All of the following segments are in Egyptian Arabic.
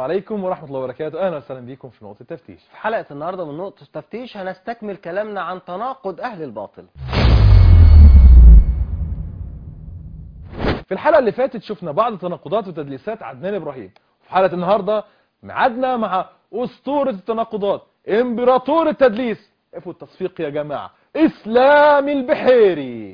عليكم ورحمة الله وبركاته أهلا وسهلا بكم في نقطة التفتيش في حلقة النهاردة من نقطة التفتيش هنستكمل كلامنا عن تناقض أهل الباطل في الحلقة اللي فاتت شفنا بعض تناقضات وتدليسات عدنان إبراهيم في حلقة النهاردة ميعادنا مع أسطورة التناقضات إمبراطور التدليس افوا التصفيق يا جماعة إسلام البحيري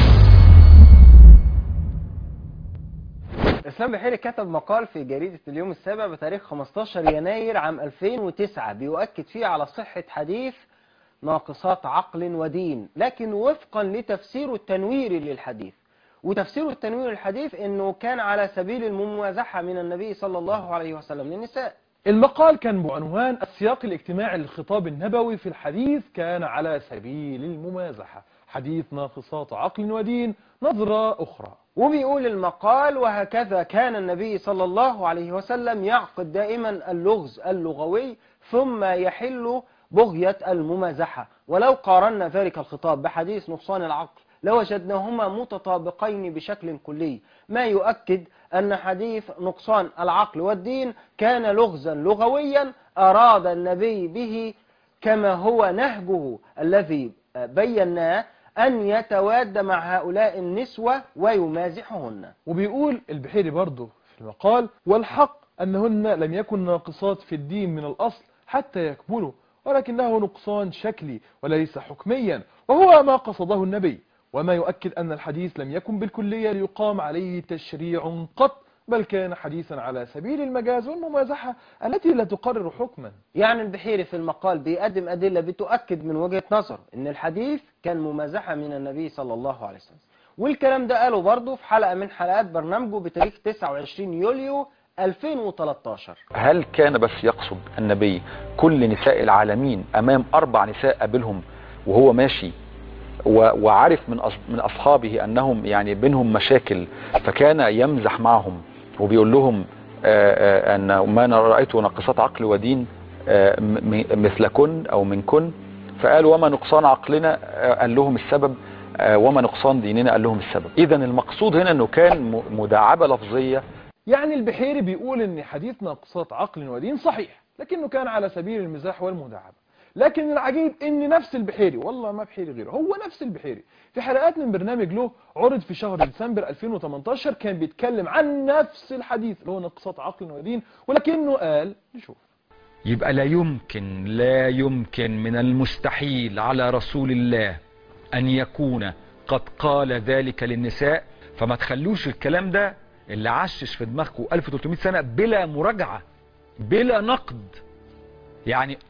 إسلام بحيري كتب مقال في جريدة اليوم السابع بتاريخ 15 يناير عام 2009 بيؤكد فيه على صحة حديث ناقصات عقل ودين لكن وفقا لتفسيره التنويري للحديث وتفسيره التنويري للحديث انه كان على سبيل الممازحة من النبي صلى الله عليه وسلم للنساء المقال كان بعنوان السياق الاجتماعي للخطاب النبوي في الحديث كان على سبيل الممازحة حديث ناقصات عقل ودين نظرة أخرى وبيقول المقال وهكذا كان النبي صلى الله عليه وسلم يعقد دائما اللغز اللغوي ثم يحل بغية الممازحة ولو قارنا ذلك الخطاب بحديث نقصان العقل لوجدناهما متطابقين بشكل كلي ما يؤكد أن حديث نقصان العقل والدين كان لغزا لغويا أراد النبي به كما هو نهجه الذي بيناه أن يتواد مع هؤلاء النسوة ويمازحهن وبيقول البحيري برضه في المقال والحق أنهن لم يكن ناقصات في الدين من الأصل حتى يكملوا ولكنه نقصان شكلي وليس حكميا وهو ما قصده النبي وما يؤكد أن الحديث لم يكن بالكلية ليقام عليه تشريع قط بل كان حديثا على سبيل المجاز والممازحة التي لا تقرر حكما يعني البحيري في المقال بيقدم أدلة بتؤكد من وجهة نظر أن الحديث كان ممازحة من النبي صلى الله عليه وسلم والكلام ده قاله برضه في حلقة من حلقات برنامجه بتاريخ 29 يوليو 2013 هل كان بس يقصد النبي كل نساء العالمين امام اربع نساء قابلهم وهو ماشي و- وعارف من أص- من اصحابه انهم يعني بينهم مشاكل فكان يمزح معهم وبيقول لهم آه، آه، ان ما أنا رايت ناقصات عقل ودين آه، م- م- مثلكن او منكن فقال وما نقصان عقلنا آه، قال لهم السبب آه، وما نقصان ديننا قال لهم السبب اذا المقصود هنا انه كان م- مداعبه لفظيه يعني البحيري بيقول ان حديث ناقصات عقل ودين صحيح لكنه كان على سبيل المزاح والمداعبة لكن العجيب ان نفس البحيري والله ما بحيري غيره هو نفس البحيري في حلقات من برنامج له عرض في شهر ديسمبر 2018 كان بيتكلم عن نفس الحديث اللي هو ناقصات عقل ودين ولكنه قال نشوف يبقى لا يمكن لا يمكن من المستحيل على رسول الله أن يكون قد قال ذلك للنساء فما تخلوش الكلام ده اللي عشش في دماغكم 1300 سنة بلا مراجعة بلا نقد يعني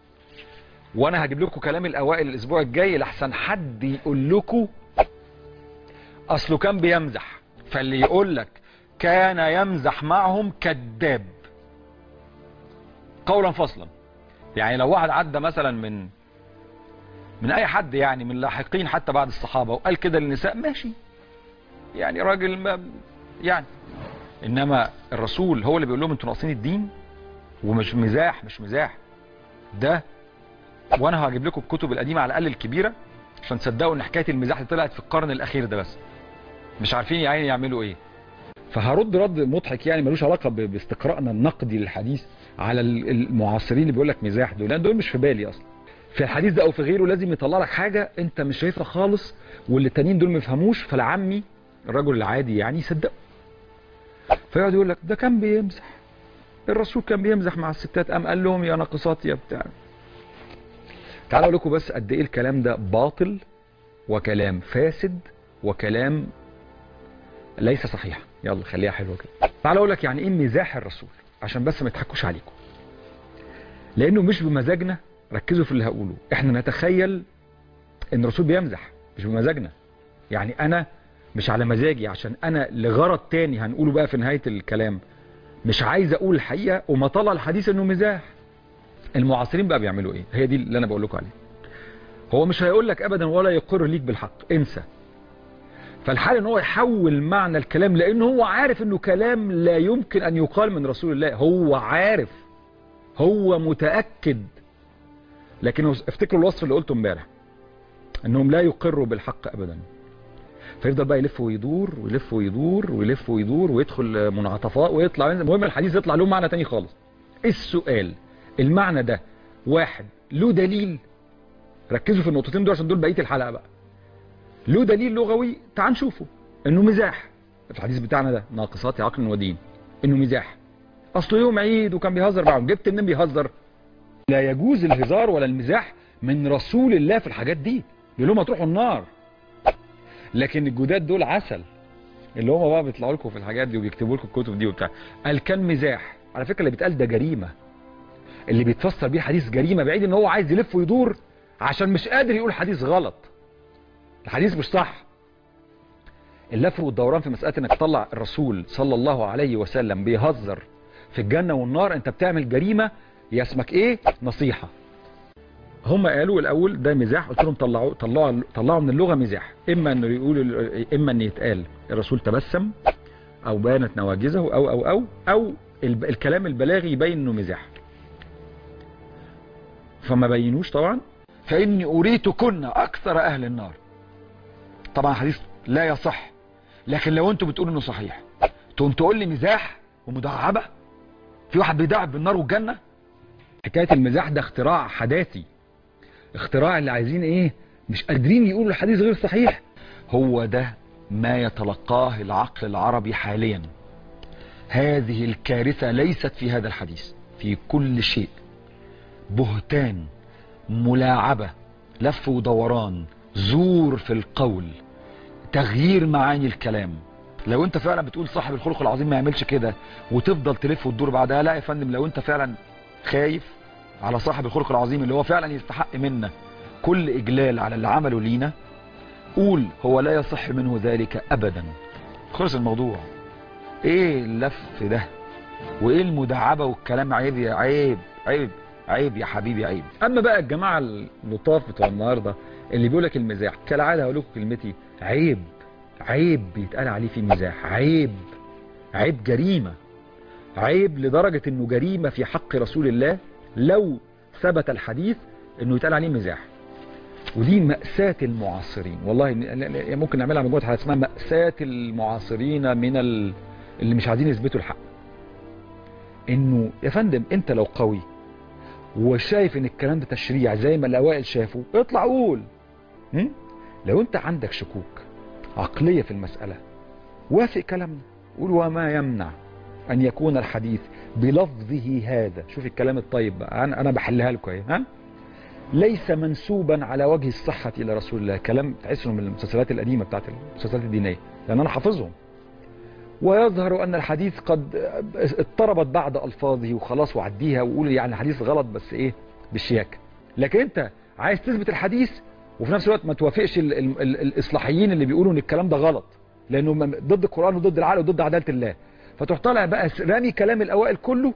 وانا هجيب لكم كلام الاوائل الاسبوع الجاي لحسن حد يقول لكم اصله كان بيمزح فاللي يقول لك كان يمزح معهم كذاب قولا فصلا يعني لو واحد عدى مثلا من من اي حد يعني من لاحقين حتى بعد الصحابة وقال كده للنساء ماشي يعني راجل ما يعني انما الرسول هو اللي بيقول لهم انتوا ناقصين الدين ومش مزاح مش مزاح ده وانا هجيب لكم الكتب القديمة على الاقل الكبيرة عشان تصدقوا ان حكاية المزاح دي طلعت في القرن الاخير ده بس مش عارفين يا عيني يعملوا ايه فهرد رد مضحك يعني ملوش علاقة ب- باستقراءنا النقدي للحديث على ال- المعاصرين اللي بيقول لك مزاح دول لان دول مش في بالي اصلا في الحديث ده او في غيره لازم يطلع لك حاجة انت مش شايفها خالص واللي التانيين دول ما يفهموش فالعمي الرجل العادي يعني يصدقه فيقعد يقول لك ده كان بيمزح الرسول كان بيمزح مع الستات قام قال لهم يا ناقصات يا بتاع تعالوا اقول لكم بس قد ايه الكلام ده باطل وكلام فاسد وكلام ليس صحيح يلا خليها حلوه كده تعالوا اقول لك يعني ايه مزاح الرسول عشان بس ما يضحكوش عليكم لانه مش بمزاجنا ركزوا في اللي هقوله احنا نتخيل ان الرسول بيمزح مش بمزاجنا يعني انا مش على مزاجي عشان انا لغرض تاني هنقوله بقى في نهاية الكلام مش عايز اقول الحقيقة وما طلع الحديث انه مزاح المعاصرين بقى بيعملوا ايه هي دي اللي انا بقول لكم عليه هو مش هيقول لك ابدا ولا يقر ليك بالحق انسى فالحال ان هو يحول معنى الكلام لان هو عارف انه كلام لا يمكن ان يقال من رسول الله هو عارف هو متأكد لكن افتكروا الوصف اللي قلته امبارح انهم لا يقروا بالحق ابدا فيفضل بقى يلف ويدور ويلف ويدور ويلف ويدور ويدخل منعطفات ويطلع المهم الحديث يطلع له معنى تاني خالص السؤال المعنى ده واحد له دليل ركزوا في النقطتين دول عشان دول بقيه الحلقه بقى له دليل لغوي تعال نشوفه انه مزاح في الحديث بتاعنا ده ناقصات عقل ودين انه مزاح اصله يوم عيد وكان بيهزر معاهم جبت منين بيهزر لا يجوز الهزار ولا المزاح من رسول الله في الحاجات دي بيقول لهم هتروحوا النار لكن الجداد دول عسل اللي هم بقى بيطلعوا لكم في الحاجات دي وبيكتبوا لكم الكتب دي وبتاع قال كان مزاح على فكره اللي بيتقال ده جريمه اللي بيتفسر بيه حديث جريمه بعيد ان هو عايز يلف ويدور عشان مش قادر يقول حديث غلط الحديث مش صح اللف والدوران في مسألة انك تطلع الرسول صلى الله عليه وسلم بيهزر في الجنة والنار انت بتعمل جريمة يا اسمك ايه نصيحة هم قالوا الاول ده مزاح قلت لهم طلعوا طلعوا طلعوا من اللغة مزاح اما انه يقولوا اما ان يتقال الرسول تبسم او بانت نواجزه او او او او الب- الكلام البلاغي يبين انه مزاح فما بينوش طبعا فاني اريتكن اكثر اهل النار طبعا حديث لا يصح لكن لو انتوا بتقولوا انه صحيح تقوم تقول لي مزاح ومدعبه في واحد بيدعب بالنار والجنه حكايه المزاح ده اختراع حداثي اختراع اللي عايزين ايه مش قادرين يقولوا الحديث غير صحيح هو ده ما يتلقاه العقل العربي حاليا هذه الكارثة ليست في هذا الحديث في كل شيء بهتان ملاعبة لف ودوران زور في القول تغيير معاني الكلام لو انت فعلا بتقول صاحب الخلق العظيم ما يعملش كده وتفضل تلف وتدور بعدها لا يا فندم لو انت فعلا خايف على صاحب الخلق العظيم اللي هو فعلا يستحق منا كل اجلال على اللي عمله لينا قول هو لا يصح منه ذلك ابدا خلص الموضوع ايه اللف ده وايه المداعبه والكلام عيب يا عيب عيب عيب يا حبيبي عيب اما بقى الجماعه اللطاف بتوع النهارده اللي بيقول لك المزاح كالعاده هقول لكم كلمتي عيب عيب بيتقال عليه في مزاح عيب عيب جريمه عيب لدرجه انه جريمه في حق رسول الله لو ثبت الحديث انه يتقال عليه مزاح ودي مأساة المعاصرين والله ممكن نعملها مجموعة حاجات اسمها مأساة المعاصرين من ال... اللي مش عايزين يثبتوا الحق انه يا فندم انت لو قوي وشايف ان الكلام ده تشريع زي ما الاوائل شافوا اطلع قول م? لو انت عندك شكوك عقلية في المسألة وافق كلامنا قول وما يمنع ان يكون الحديث بلفظه هذا شوف الكلام الطيب بقى انا انا بحلها لكم اهي ها ليس منسوبا على وجه الصحة إلى رسول الله كلام تحسه من المسلسلات القديمة بتاعت المسلسلات الدينية لأن أنا حافظهم ويظهر أن الحديث قد اضطربت بعض ألفاظه وخلاص وعديها وقول يعني الحديث غلط بس إيه بالشياكة لكن أنت عايز تثبت الحديث وفي نفس الوقت ما توافقش ال ال ال الإصلاحيين اللي بيقولوا أن الكلام ده غلط لأنه ضد القرآن وضد العقل وضد عدالة الله فتروح طالع بقى رامي كلام الأوائل كله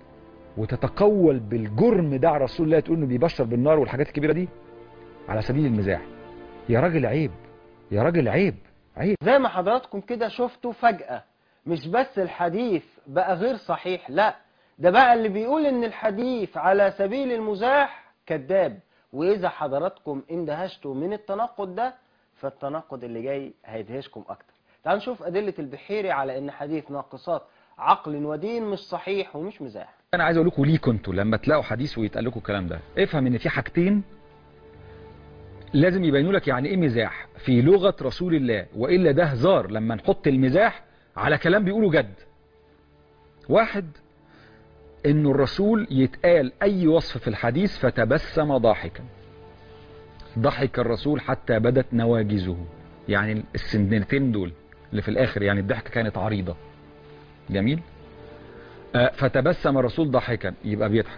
وتتقول بالجرم ده على رسول الله تقول انه بيبشر بالنار والحاجات الكبيره دي على سبيل المزاح يا راجل عيب يا راجل عيب عيب زي ما حضراتكم كده شفتوا فجأة مش بس الحديث بقى غير صحيح لا ده بقى اللي بيقول ان الحديث على سبيل المزاح كذاب واذا حضراتكم اندهشتوا من التناقض ده فالتناقض اللي جاي هيدهشكم اكتر تعالوا نشوف ادلة البحيري على ان حديث ناقصات عقل ودين مش صحيح ومش مزاح انا عايز اقول لكم ليكم انتوا لما تلاقوا حديث ويتقال لكم الكلام ده افهم ان في حاجتين لازم يبينوا لك يعني ايه مزاح في لغة رسول الله والا ده هزار لما نحط المزاح على كلام بيقوله جد واحد انه الرسول يتقال اي وصف في الحديث فتبسم ضاحكا ضحك الرسول حتى بدت نواجزه يعني السنتين دول اللي في الاخر يعني الضحكة كانت عريضة جميل آه فتبسم الرسول ضاحكا يبقى بيضحك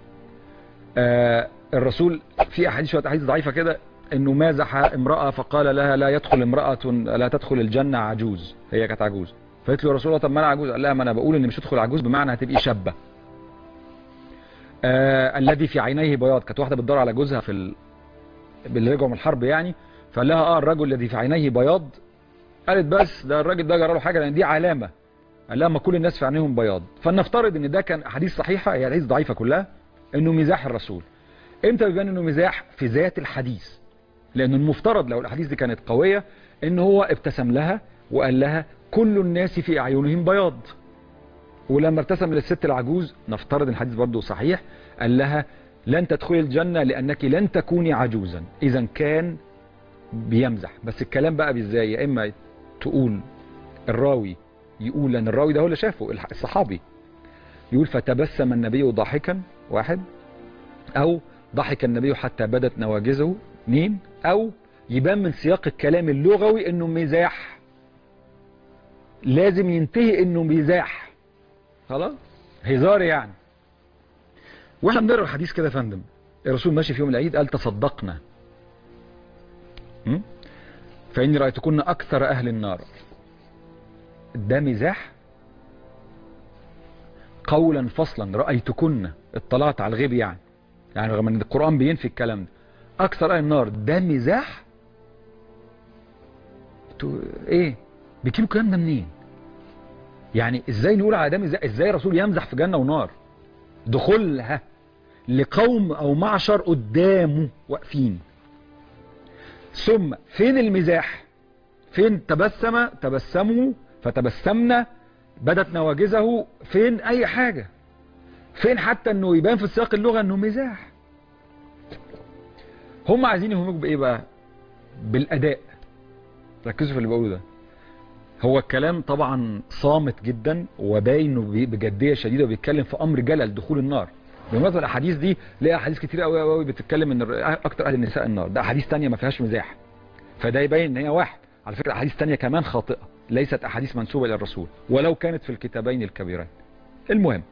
آه الرسول في احاديث شويه احاديث ضعيفه كده انه مازح امراه فقال لها لا يدخل امراه لا تدخل الجنه عجوز هي كانت عجوز فقالت له يا رسول الله طب ما انا عجوز قال لها ما انا بقول ان مش هتدخل عجوز بمعنى هتبقي شابه آه الذي في عينيه بياض كانت واحده بتدور على جوزها في ال... اللي رجعوا من الحرب يعني فقال لها اه الرجل الذي في عينيه بياض قالت بس ده الراجل ده جرى له حاجه لان دي علامه قال لها ما كل الناس في عينيهم بياض فلنفترض ان ده كان حديث صحيحه هي حديث ضعيفه كلها انه مزاح الرسول امتى بيبان انه مزاح في ذات الحديث لان المفترض لو الاحاديث دي كانت قويه ان هو ابتسم لها وقال لها كل الناس في اعينهم بياض ولما ابتسم للست العجوز نفترض ان الحديث برضه صحيح قال لها لن تدخلي الجنة لأنك لن تكوني عجوزا إذا كان بيمزح بس الكلام بقى ازاي يا إما تقول الراوي يقول لأن الراوي ده هو اللي شافه الح- الصحابي يقول فتبسم النبي ضاحكا واحد أو ضحك النبي حتى بدت نواجزه اثنين أو يبان من سياق الكلام اللغوي انه مزاح لازم ينتهي انه مزاح خلاص هزار يعني واحنا بنقرا الحديث كده يا فندم الرسول ماشي في يوم العيد قال تصدقنا م? فاني رايتكن اكثر اهل النار ده مزاح قولا فصلا رايتكن اطلعت على الغيب يعني يعني رغم ان القران بينفي الكلام ده اكثر اهل النار ده مزاح انتوا ايه بيجيبوا الكلام ده منين يعني ازاي نقول على ده مزاح ازاي الرسول يمزح في جنه ونار دخولها لقوم او معشر قدامه واقفين ثم فين المزاح فين تبسم تبسموا فتبسمنا بدت نواجزه فين اي حاجة فين حتى انه يبان في سياق اللغة انه مزاح هم عايزين يهمكم بايه بقى بالاداء ركزوا في اللي بقوله ده هو الكلام طبعا صامت جدا وباين انه بي- بجديه شديده وبيتكلم في امر جلل دخول النار بالمناسبه الاحاديث دي ليها احاديث كتير قوي قوي بتتكلم ان الر- اكتر اهل النساء النار ده احاديث تانية ما فيهاش مزاح فده يبين ان هي واحد على فكره احاديث تانية كمان خاطئه ليست احاديث منسوبه الى الرسول ولو كانت في الكتابين الكبيرين المهم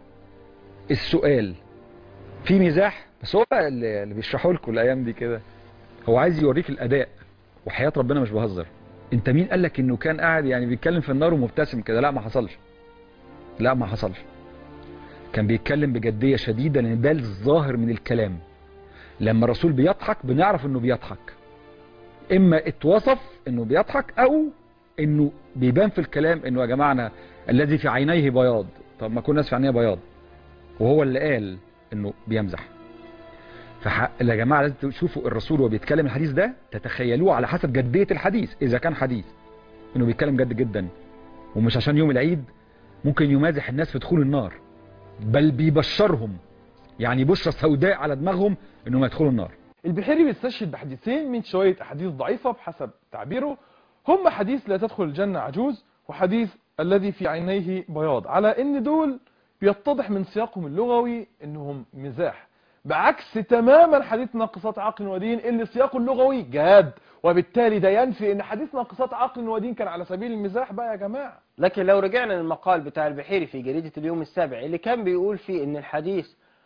السؤال في مزاح بس هو بقى اللي اللي بيشرحه لكم الايام دي كده هو عايز يوريك الاداء وحياه ربنا مش بهزر انت مين قال لك انه كان قاعد يعني بيتكلم في النار ومبتسم كده لا ما حصلش لا ما حصلش كان بيتكلم بجدية شديدة لان ده الظاهر من الكلام لما الرسول بيضحك بنعرف انه بيضحك اما اتوصف انه بيضحك او انه بيبان في الكلام انه يا جماعة أنا الذي في عينيه بياض طب ما كل الناس في عينيها بياض وهو اللي قال انه بيمزح فح... يا جماعة لازم تشوفوا الرسول وهو بيتكلم الحديث ده تتخيلوه على حسب جدية الحديث إذا كان حديث إنه بيتكلم جد جدا ومش عشان يوم العيد ممكن يمازح الناس في دخول النار بل بيبشرهم يعني بشرة سوداء على دماغهم إنهم يدخلوا النار البحيري بيستشهد بحديثين من شوية أحاديث ضعيفة بحسب تعبيره هم حديث لا تدخل الجنة عجوز وحديث الذي في عينيه بياض على ان دول بيتضح من سياقهم اللغوي انهم مزاح بعكس تماما حديث ناقصات عقل ودين اللي سياقه اللغوي جاد وبالتالي ده ينفي ان حديث ناقصات عقل ودين كان على سبيل المزاح بقى يا جماعة لكن لو رجعنا للمقال بتاع البحيري في جريدة اليوم السابع اللي كان بيقول فيه ان الحديث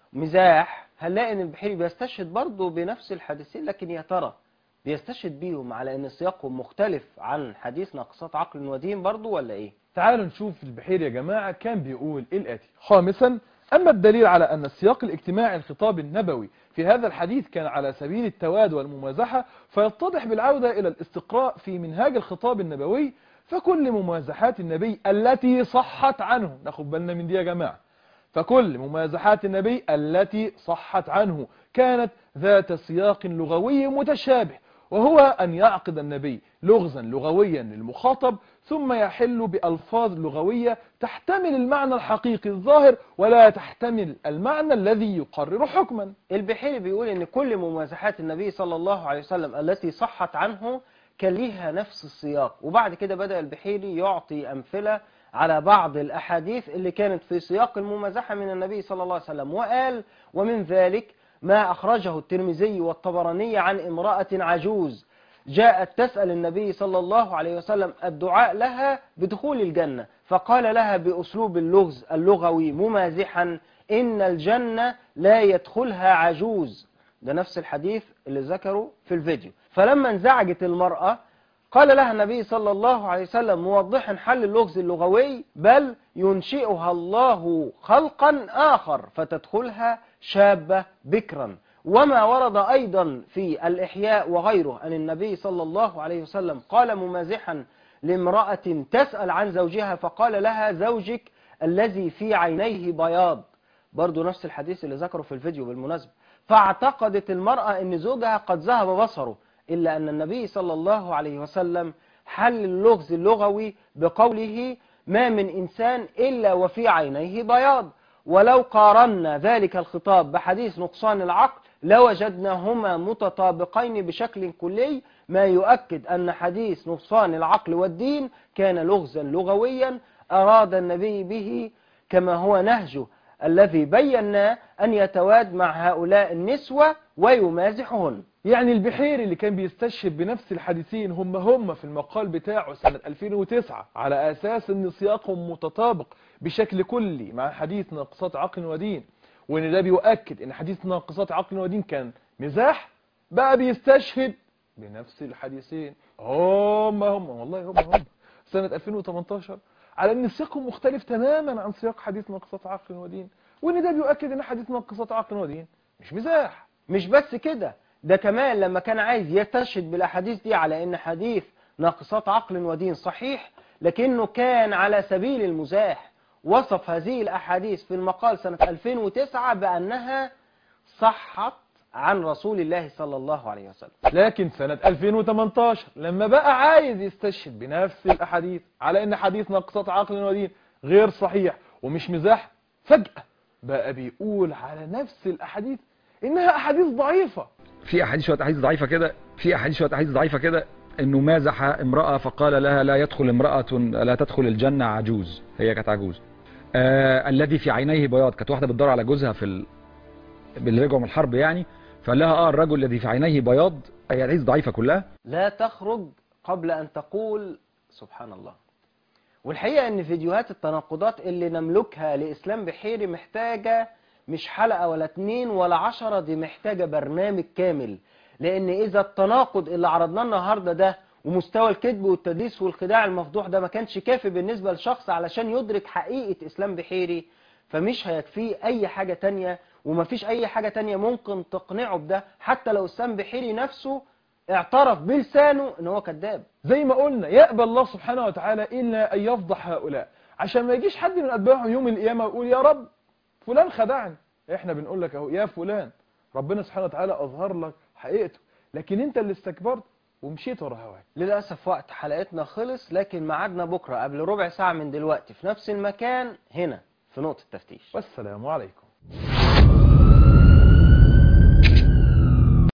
مزاح هنلاقي ان البحيري بيستشهد برضه بنفس الحديثين لكن يا ترى بيستشهد بيهم على ان سياقهم مختلف عن حديث ناقصات عقل ودين برضه ولا ايه تعالوا نشوف البحير يا جماعة كان بيقول إيه الآتي خامسا أما الدليل على أن السياق الاجتماعي الخطاب النبوي في هذا الحديث كان على سبيل التواد والممازحة فيتضح بالعودة إلى الاستقراء في منهاج الخطاب النبوي فكل ممازحات النبي التي صحت عنه ناخد بالنا من دي يا جماعة فكل ممازحات النبي التي صحت عنه كانت ذات سياق لغوي متشابه وهو أن يعقد النبي لغزا لغويا للمخاطب ثم يحل بألفاظ لغوية تحتمل المعنى الحقيقي الظاهر ولا تحتمل المعنى الذي يقرر حكما البحيري بيقول ان كل ممازحات النبي صلى الله عليه وسلم التي صحت عنه كان ليها نفس السياق وبعد كده بدأ البحيري يعطي أمثلة على بعض الأحاديث اللي كانت في سياق الممازحة من النبي صلى الله عليه وسلم وقال ومن ذلك ما أخرجه الترمذي والطبراني عن امرأة عجوز جاءت تسأل النبي صلى الله عليه وسلم الدعاء لها بدخول الجنة فقال لها بأسلوب اللغز اللغوي ممازحا إن الجنة لا يدخلها عجوز ده نفس الحديث اللي ذكره في الفيديو فلما انزعجت المرأة قال لها النبي صلى الله عليه وسلم موضحا حل اللغز اللغوي بل ينشئها الله خلقا آخر فتدخلها شابة بكرا وما ورد أيضا في الإحياء وغيره أن النبي صلى الله عليه وسلم قال ممازحا لامرأة تسأل عن زوجها فقال لها زوجك الذي في عينيه بياض برضو نفس الحديث اللي ذكره في الفيديو بالمناسبة فاعتقدت المرأة أن زوجها قد ذهب بصره إلا أن النبي صلى الله عليه وسلم حل اللغز اللغوي بقوله ما من إنسان إلا وفي عينيه بياض ولو قارنا ذلك الخطاب بحديث نقصان العقل لوجدناهما متطابقين بشكل كلي ما يؤكد أن حديث نقصان العقل والدين كان لغزا لغويا أراد النبي به كما هو نهجه الذي بينا أن يتواد مع هؤلاء النسوة ويمازحهن يعني البحيري اللي كان بيستشهد بنفس الحديثين هم هم في المقال بتاعه سنة 2009 على أساس أن سياقهم متطابق بشكل كلي مع حديث ناقصات عقل ودين وأن ده بيؤكد أن حديث ناقصات عقل ودين كان مزاح بقى بيستشهد بنفس الحديثين هم هم والله هم هم سنة 2018 على أن سياقهم مختلف تماما عن سياق حديث ناقصات عقل ودين وأن ده بيؤكد أن حديث ناقصات عقل ودين مش مزاح مش بس كده ده كمان لما كان عايز يستشهد بالأحاديث دي على أن حديث ناقصات عقل ودين صحيح لكنه كان على سبيل المزاح وصف هذه الأحاديث في المقال سنة 2009 بأنها صحت عن رسول الله صلى الله عليه وسلم لكن سنة 2018 لما بقى عايز يستشهد بنفس الأحاديث على أن حديث ناقصات عقل ودين غير صحيح ومش مزاح فجأة بقى بيقول على نفس الأحاديث إنها أحاديث ضعيفة في احاديث شويه احاديث ضعيفه كده في احاديث شويه احاديث ضعيفه كده انه مازح امراه فقال لها لا يدخل امراه لا تدخل الجنه عجوز هي كانت عجوز آه الذي في عينيه بياض كانت واحده بتدور على جوزها في ال... اللي رجعوا من الحرب يعني فقال لها اه الرجل الذي في عينيه بياض هي احاديث ضعيفه كلها لا تخرج قبل أن تقول سبحان الله والحقيقة أن فيديوهات التناقضات اللي نملكها لإسلام بحيري محتاجة مش حلقة ولا اتنين ولا عشرة دي محتاجة برنامج كامل لأن إذا التناقض اللي عرضناه النهاردة ده ومستوى الكذب والتدليس والخداع المفضوح ده ما كانش كافي بالنسبة لشخص علشان يدرك حقيقة إسلام بحيري فمش هيكفيه أي حاجة تانية ومفيش أي حاجة تانية ممكن تقنعه بده حتى لو إسلام بحيري نفسه اعترف بلسانه ان هو كذاب زي ما قلنا يقبل الله سبحانه وتعالى إلا أن يفضح هؤلاء عشان ما يجيش حد من أتباعهم يوم القيامة ويقول يا رب فلان خدعني احنا بنقول لك اهو يا فلان ربنا سبحانه وتعالى أظهر لك حقيقته لكن انت اللي استكبرت ومشيت ورا هواك للأسف وقت حلقتنا خلص لكن ميعادنا بكرة قبل ربع ساعة من دلوقتي في نفس المكان هنا في نقطة تفتيش والسلام عليكم